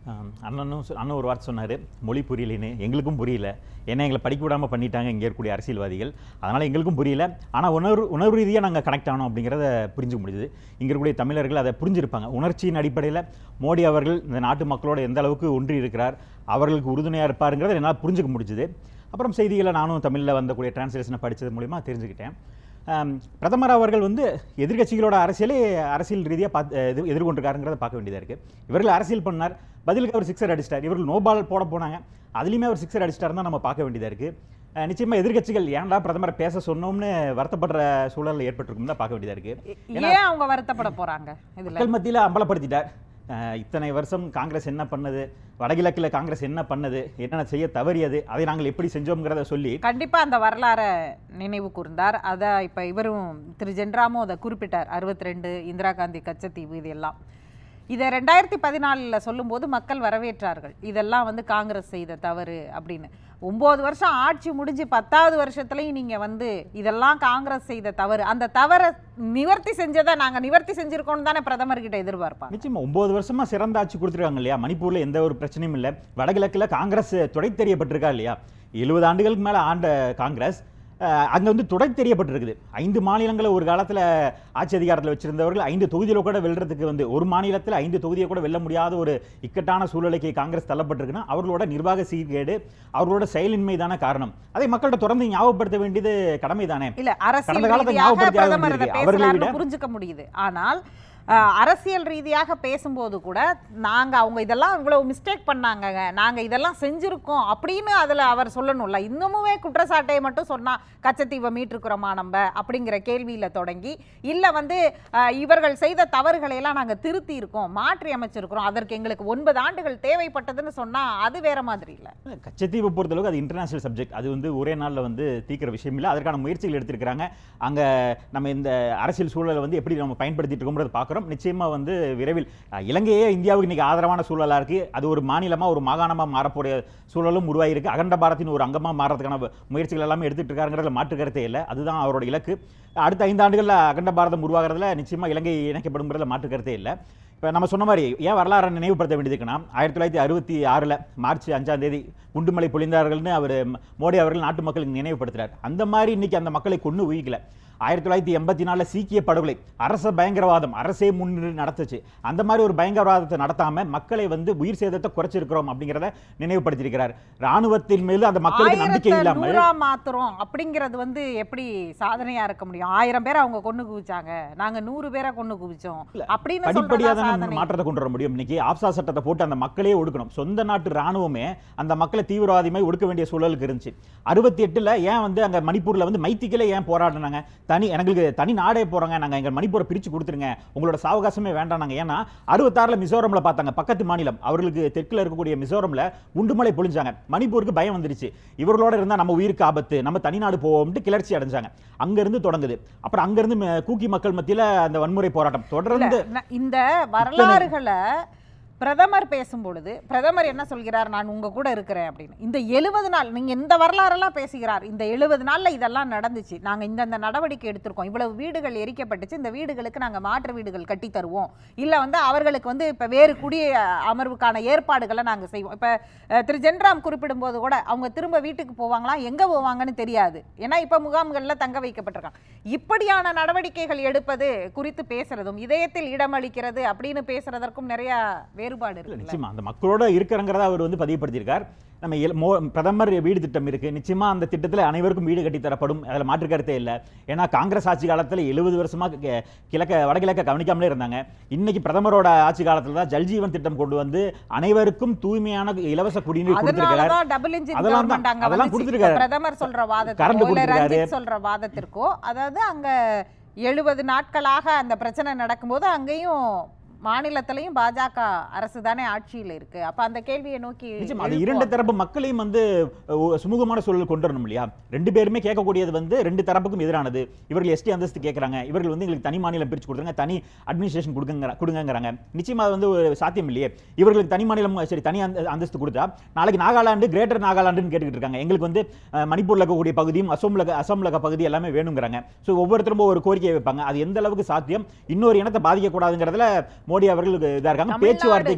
ஆம், அண்ணனும் சொ- அண்ணன் ஒரு வார்த்தை சொன்னார் மொழி புரியலைன்னு எங்களுக்கும் புரியல ஏன்னா எங்களை படிக்க விடாமல் பண்ணிட்டாங்க இங்கே இருக்கக்கூடிய அரசியல்வாதிகள் அதனால் எங்களுக்கும் புரியல ஆனால் உணர்வு உணர்வு ரீதியாக நாங்கள் கனெக்ட் ஆனோம் அப்படிங்கிறத புரிஞ்சுக்க முடியுது இங்கே இருக்கக்கூடிய தமிழர்கள் அதை புரிஞ்சிருப்பாங்க உணர்ச்சியின் அடிப்படையில் மோடி அவர்கள் இந்த நாட்டு மக்களோட எந்த அளவுக்கு ஒன்றி இருக்கிறார் அவர்களுக்கு உறுதுணையாக இருப்பாருங்கிறத என்னால் புரிஞ்சுக்க முடிஞ்சுது அப்புறம் செய்திகளை நானும் தமிழில் வந்தக்கூடிய டிரான்ஸ்லேஷனை படித்தது மூலிமா தெரிஞ்சுக்கிட்டேன் ஆம், பிரதமர் அவர்கள் வந்து எதிர்க்கட்சிகளோட அரசியலே அரசியல் ரீதியாக பார்த்து எதிர் எதிர்கொண்டிருக்காருங்கிறத பார்க்க வேண்டியதாக இருக்குது இவர்கள் அரசியல் பண்ணார் பதிலுக்கு அவர் சிக்ஸர் அடிச்சிட்டார் இவர்கள் நோபால் போட போனாங்க அதுலேயுமே அவர் சிக்ஸர் அடிச்சிட்டார் தான் நம்ம பார்க்க வேண்டியதாக இருக்குது நிச்சயமாக எதிர்க்கட்சிகள் ஏன்டா பிரதமரை பேச சொன்னோம்னு வருத்தப்படுற சூழல் ஏற்பட்டிருக்கும் தான் பார்க்க வேண்டியதாக இருக்குது ஏன் அவங்க வருத்தப்பட போறாங்க இதுல மக்கள் மத்தியில் அம்பலப்படுத்திட்டார் அஹ், இத்தனை வருஷம் காங்கிரஸ் என்ன பண்ணது வடகிழக்கில் காங்கிரஸ் என்ன பண்ணது என்னென்ன செய்ய தவறியது அதை நாங்கள் எப்படி செஞ்சோங்கிறத சொல்லி கண்டிப்பா அந்த வரலாறை நினைவு கூர்ந்தார் அத இப்ப இவரும் திரு ஜென்ராமும் அதை குறிப்பிட்டார் 62 ரெண்டு இந்திரா காந்தி கச்சத்தீவு இது எல்லாம் இதை ரெண்டாயிரத்தி பதினாலில் சொல்லும்போது மக்கள் வரவேற்றார்கள் இதெல்லாம் வந்து காங்கிரஸ் செய்த தவறு அப்படின்னு ஒம்பது வருஷம் ஆட்சி முடிஞ்சு பத்தாவது வருஷத்துலையும் நீங்கள் வந்து இதெல்லாம் காங்கிரஸ் செய்த தவறு அந்த தவறை நிவர்த்தி செஞ்சதை நாங்கள் நிவர்த்தி செஞ்சிருக்கோம்னு தானே பிரதமர்கிட்ட எதிர்பார்ப்பாங்க நிச்சயமா ஒன்பது வருஷமா சிறந்த ஆட்சி கொடுத்துருக்காங்க இல்லையா மணிப்பூர்ல எந்த ஒரு பிரச்சனையும் இல்லை வடகிழக்குல காங்கிரஸ் துடை தெரியப்பட்டிருக்கா இல்லையா எழுபது ஆண்டுகளுக்கு மேல ஆண்ட காங்கிரஸ் அஹ், அங்க வந்து துடை தெரியப்பட்டிருக்குது ஐந்து மாநிலங்களை ஒரு காலத்துல ஆட்சி அதிகாரத்தில் வச்சிருந்தவர்கள் ஐந்து தொகுதியில கூட வெல்றதுக்கு வந்து ஒரு மாநிலத்தில் ஐந்து தொகுதியை கூட வெல்ல முடியாத ஒரு இக்கட்டான சூழ்நிலைக்கு காங்கிரஸ் தள்ளப்பட்டிருக்குன்னா அவர்களோட நிர்வாக சீர்கேடு அவர்களோட செயலின்மை தானே காரணம் அதை மக்கள்கிட்ட தொடர்ந்து ஞாபகப்படுத்த வேண்டியது கடமை தானே இல்ல அரசியல் கடந்த காலத்தை ரீதியாக ஞாபகப்படுத்தி ஆக பிரதமர் அதை வேண்டியிருக்கு. அவர்களை பேசுறாருன்னு விட- புரிஞ்சுக்க முடியுது ஆனால் அஹ், அரசியல் ரீதியாக பேசும்போது கூட நாங்க அவங்க இதெல்லாம் இவ்வளவு மிஸ்டேக் பண்ணாங்கங்க நாங்க இதெல்லாம் செஞ்சிருக்கோம் அப்படின்னு அதுல அவர் சொல்லணும்ல இன்னமுமே குற்றச்சாட்டை மட்டும் சொன்னா கச்சத்தீவை மீட்டிருக்கிறோமா நம்ம அப்படிங்கிற கேள்வியில தொடங்கி இல்ல வந்து அஹ், இவர்கள் செய்த தவறுகளை எல்லாம் நாங்க திருத்தி இருக்கோம் மாற்றி அமைச்சிருக்கிறோம் அதற்கு எங்களுக்கு ஒன்பது ஆண்டுகள் தேவைப்பட்டதுன்னு சொன்னா அது வேற மாதிரி இல்ல கச்சத்தீவை பொறுத்தளவுக்கு அது இன்டர்நேஷனல் சப்ஜெக்ட் அது வந்து ஒரே நாளில் வந்து தீர்க்கிற விஷயம் இல்லை அதற்கான முயற்சிகள் எடுத்திருக்கிறாங்க அங்கே நம்ம இந்த அரசியல் சூழலை வந்து எப்படி நம்ம பயன்படுத்திட்டு இருக்கோம்ன்றத பார்க்குறோம் நிச்சயமாக வந்து விரைவில் அஹ், இலங்கையே இந்தியாவுக்கு இன்னைக்கு ஆதரவான சூழலாக இருக்குது அது ஒரு மாநிலமாக ஒரு மாகாணமாக மாறக்கூடிய சூழலும் உருவாகிருக்கு அகண்ட பாரத்தின் ஒரு அங்கமாக மாறதுக்கான முயற்சிகள் எல்லாமே எடுத்துட்டு இருக்காருங்கிறதுல மாற்று கருத்தே இல்லை அதுதான் அவரோட இலக்கு அடுத்த ஐந்து ஆண்டுகளில் அகண்ட பாரதம் உருவாகிறதுல நிச்சயமாக இலங்கை இணைக்கப்படுங்கிறதுல மாற்று கருத்தே இல்லை இப்போ நம்ம சொன்ன மாதிரி ஏன் வரலாறை நினைவுபடுத்த வேண்டியதுக்குன்னா ஆயிரத்தி தொள்ளாயிரத்தி அறுபத்தி ஆறில் மார்ச் அஞ்சாம் தேதி குண்டுமலை பொழிந்தார்கள்னு அவர் மோடி அவர்கள் நாட்டு மக்களுக்கு நினைவுபடுத்துறார் அந்த மாதிரி இன்னைக்கு அந்த மக்களை கொண்டு உயிக்கல ஆயிரத்தி தொள்ளாயிரத்தி எண்பத்தி நாலில் சீக்கிய படுகொலை அரச பயங்கரவாதம் அரசே முன்னின்று நடத்துச்சு அந்த மாதிரி ஒரு பயங்கரவாதத்தை நடத்தாம மக்களை வந்து உயிர் சேதத்தை குறைச்சிருக்கிறோம் அப்படிங்கிறத நினைவுபடுத்தியிருக்கிறார் ராணுவத்தின் மேல் அந்த மக்களுக்கு நம்பிக்கை ஆயிரத்தை இல்லாமல் நூறா மாத்துறோம் அப்படிங்கிறது வந்து எப்படி சாதனையா இருக்க முடியும் ஆயிரம் பேரை அவங்க கொண்டு குவிச்சாங்க நாங்க நூறு பேரை கொண்டு குவிச்சோம் அப்படின்னு படிப்படியாக சொல்றதா தான் நம்ம சாதனை மாற்றத்தை கொண்டு வர முடியும் இன்னைக்கு ஆப்சா சட்டத்தை போட்டு அந்த மக்களே ஒடுக்கணும் சொந்த நாட்டு ராணுவமே அந்த மக்களை தீவிரவாதிமை ஒடுக்க வேண்டிய சூழலுக்கு இருந்துச்சு அறுபத்தி எட்டுல ஏன் வந்து அங்க மணிப்பூர்ல வந்து மைத்திகளே ஏன் போராடினாங்க தனி எங்களுக்கு தனி நாடே போறாங்க நாங்க எங்க மணிப்பூரை பிரிச்சு கொடுத்துருங்க உங்களோட சாவகாசமே வேண்டாம் நாங்க ஏன்னா அறுபத்தாறுல மிசோரம்ல பார்த்தாங்க பக்கத்து மாநிலம் அவர்களுக்கு தெற்குல இருக்கக்கூடிய மிசோரம்ல குண்டுமலை பொழிஞ்சாங்க மணிப்பூருக்கு பயம் வந்துருச்சு இவர்களோட இருந்தா நம்ம உயிருக்கு ஆபத்து நம்ம தனிநாடு போவோம்ட்டு கிளர்ச்சி அடைஞ்சாங்க அங்க இருந்து தொடங்குது அப்புறம் அங்க இருந்து ம- கூக்கி மக்கள் மத்தியில அந்த வன்முறை போராட்டம் தொடர்ந்து இல்ல, ந- இந்த வரலாறுகளை பிரதமர் பேசும் பொழுது பிரதமர் என்ன சொல்கிறார் நான் உங்க கூட இருக்கிறேன் அப்படின்னு இந்த எழுபது நாள் நீங்க இந்த வரலாறெல்லாம் பேசுகிறார் இந்த எழுபது நாள்ல இதெல்லாம் நடந்துச்சு நாங்க இந்தந்த நடவடிக்கை எடுத்திருக்கோம் இவ்வளவு வீடுகள் எரிக்கப்பட்டுச்சு இந்த வீடுகளுக்கு நாங்க மாற்று வீடுகள் கட்டி தருவோம் இல்ல வந்து அவர்களுக்கு வந்து இப்ப வேறு குடி அமர்வுக்கான ஏற்பாடுகளை நாங்க செய்வோம் இப்ப அஹ், திரு ஜென்ராம் குறிப்பிடும் போது கூட அவங்க திரும்ப வீட்டுக்கு போவாங்களாம் எங்க போவாங்கன்னு தெரியாது ஏன்னா இப்ப முகாம்கள்ல தங்க வைக்கப்பட்டிருக்காங்க இப்படியான நடவடிக்கைகள் எடுப்பது குறித்து பேசுறதும் இதயத்தில் இடமளிக்கிறது அப்படின்னு பேசுறதற்கும் நிறைய வேறுபாடு இல்ல, இருக்குல்ல நிச்சயமா அந்த மக்களோட இருக்கிறங்கிறத அவர் வந்து பதிவுபடுத்தியிருக்கார் நம்ம எல்- மோ- பிரதமர் வீடு திட்டம் இருக்கு நிச்சயமா அந்த திட்டத்தில் அனைவருக்கும் வீடு கட்டி தரப்படும் அதில் மாற்று கருத்தே இல்லை ஏன்னா காங்கிரஸ் ஆட்சி காலத்தில் எழுபது வருஷமா கி- கிழக்க வடகிழக்க கவனிக்காமலே இருந்தாங்க இன்னைக்கு பிரதமரோட ஆட்சி காலத்தில் தான் ஜல்ஜீவன் திட்டம் கொண்டு வந்து அனைவருக்கும் தூய்மையான இலவச குடிநீர் கொடுத்திருக்கிறார் அதனாலதான் டபுள் இன்ஜின் அதெல்லாம் தான், கவர்மெண்ட் அங்க அதெல்லாம் வந்துச்சு. கொடுத்திருக்காரு. இப்ப பிரதமர் சொல்ற கரண்ட் வாதத்திற்கோ இல்ல கொடுத்திருக்காரு. ரஞ்சித் சொல்ற வாதத்திற்கோ அதாவது அங்க எழுபது நாட்களாக அந்த பிரச்சனை நடக்கும்போது அங்கேயும் மாநிலத்திலையும் பாஜக அரசு தானே ஆட்சியில் இருக்கு அப்ப அந்த கேள்வியை நோக்கி நிச்சயமா அது எழுப்புவோம். இரண்டு தரப்பு மக்களையும் வந்து அஹ், சுமூகமான சூழல் கொண்டு வரணும் இல்லையா ரெண்டு பேருமே கேட்கக்கூடியது வந்து ரெண்டு தரப்புக்கும் எதிரானது இவர்கள் எஸ்டி அந்தஸ்து கேட்கறாங்க இவர்கள் வந்து எங்களுக்கு தனி மாநிலம் பிரிச்சு கொடுத்துருங்க தனி அட்மினிஸ்ட்ரேஷன் கொடுங்க கொடுங்கங்கிறாங்க நிச்சயமா அது வந்து ஒரு சாத்தியம் இல்லையே இவர்களுக்கு தனி மாநிலம் சரி தனி அந்த- அந்தஸ்து கொடுத்தா நாளைக்கு நாகாலாந்து கிரேட்டர் நாகாலாண்டுன்னு கேட்டுக்கிட்டு இருக்காங்க எங்களுக்கு வந்து அஹ், மணிப்பூர்ல இருக்கக்கூடிய பகுதியும் அசோம்ல இருக்க- அசாம்ல இருக்க பகுதி எல்லாமே வேணுங்கிறாங்க ஸோ ஒவ்வொருத்தரும் ஒரு கோரிக்கையை வைப்பாங்க அது எந்த அளவுக்கு சாத்தியம் இன்னொரு இனத்தை பாதிக்கக்கூடாதுங்கிறதுல மோடி அவர்கள் இதா இருக்காங்க தமிழ்நாடு- பேச்சுவார்த்தைக்கு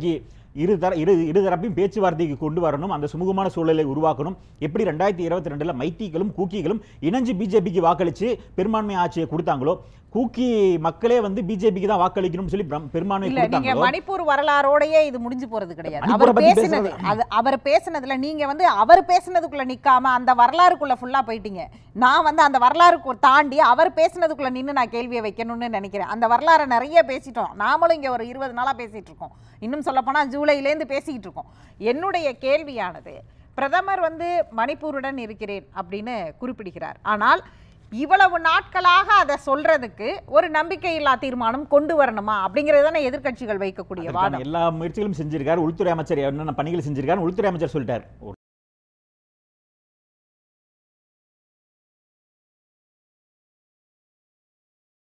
இரு தர இரு இருதரப்பையும் பேச்சுவார்த்தைக்கு கொண்டு வரணும் அந்த சுமூகமான சூழலை உருவாக்கணும் எப்படி ரெண்டாயிரத்தி இருபத்தி ரெண்டுல மைத்திகளும் கூக்கிகளும் இணைஞ்சு பிஜேபிக்கு வாக்களிச்சு பெரும்பான்மை ஆட்சியை கொடுத்தாங்களோ கூக்கி மக்களே வந்து பிஜேபிக்கு தான் வாக்களிக்கணும்னு சொல்லி பிரம்- பெரும்பான்மை இல்ல நீங்க கொடுத்தாங்களோ மணிப்பூர் வரலாறோடயே இது முடிஞ்சு போறது கிடையாது மணிப்பூரை அவர் பத்தி பேசினது பேசுறது- அது அவர் பேசினதுல நீங்க வந்து அவர் பேசினதுக்குள்ள நிக்காம அந்த வரலாறுக்குள்ள ஃபுல்லா போயிட்டீங்க நான் வந்து அந்த வரலாறுக்கு தாண்டி அவர் பேசினதுக்குள்ள நின்னு நான் கேள்வியை வைக்கணும்னு நினைக்கிறேன் அந்த வரலாறை நிறைய பேசிட்டோம் நாமளும் இங்க ஒரு இருபது நாளா பேசிட்டு இருக்கோம் இன்னும் சொல்ல போனா ஜூலைலேருந்து பேசிக்கிட்டு இருக்கோம் என்னுடைய கேள்வியானது பிரதமர் வந்து மணிப்பூருடன் இருக்கிறேன் அப்படின்னு குறிப்பிடுகிறார் ஆனால் இவ்வளவு நாட்களாக அதை சொல்றதுக்கு ஒரு நம்பிக்கையில்லா தீர்மானம் கொண்டு வரணுமா அப்படிங்கிறது தானே எதிர்க்கட்சிகள் வைக்கக்கூடிய அதற்கான வாதம் எல்லா முயற்சிகளும் செஞ்சிருக்காரு உள்துறை அமைச்சர் என்னென்ன பணிகள் செஞ்சிருக்காரு உள்துறை அமைச்சர் சொல்லிட்டார்